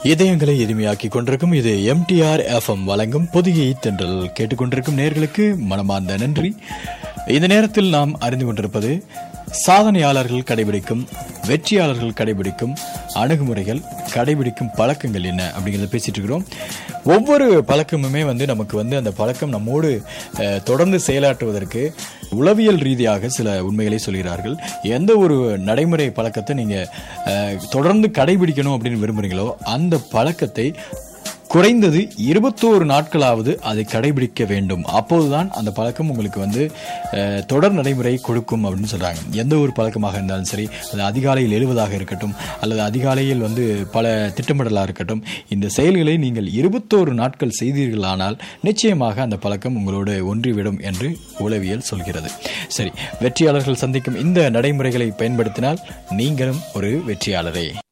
இதயங்களை இனிமையாக்கி கொண்டிருக்கும் இது எம்டிஆர் எஃப்எம் வழங்கும் பொதிகை தென்றல் கேட்டுக்கொண்டிருக்கும் நேர்களுக்கு மனமார்ந்த நன்றி இந்த நேரத்தில் நாம் அறிந்து கொண்டிருப்பது சாதனையாளர்கள் கடைபிடிக்கும் வெற்றியாளர்கள் கடைபிடிக்கும் அணுகுமுறைகள் கடைபிடிக்கும் பழக்கங்கள் என்ன அப்படிங்கிறத பேசிட்டு இருக்கிறோம் ஒவ்வொரு பழக்கமுமே வந்து நமக்கு வந்து அந்த பழக்கம் நம்மோடு அஹ், தொடர்ந்து செயலாற்றுவதற்கு உளவியல் ரீதியாக சில உண்மைகளை சொல்கிறார்கள் எந்த ஒரு நடைமுறை பழக்கத்தை நீங்க அஹ், தொடர்ந்து கடைபிடிக்கணும் அப்படின்னு விரும்புறீங்களோ அந்த பழக்கத்தை குறைந்தது இருபத்தோரு நாட்களாவது அதை கடைபிடிக்க வேண்டும் அப்போதுதான் அந்த பழக்கம் உங்களுக்கு வந்து அஹ், தொடர் நடைமுறை கொடுக்கும் அப்படின்னு சொல்றாங்க எந்த ஒரு பழக்கமாக இருந்தாலும் சரி அது அதிகாலையில் எழுவதாக இருக்கட்டும் அல்லது அதிகாலையில் வந்து பல திட்டமிடலாக இருக்கட்டும் இந்த செயல்களை நீங்கள் இருபத்தோரு நாட்கள் செய்தீர்களானால் நிச்சயமாக அந்த பழக்கம் உங்களோடு ஒன்றிவிடும் என்று உளவியல் சொல்கிறது சரி வெற்றியாளர்கள் சந்திக்கும் இந்த நடைமுறைகளை பயன்படுத்தினால் நீங்களும் ஒரு வெற்றியாளரே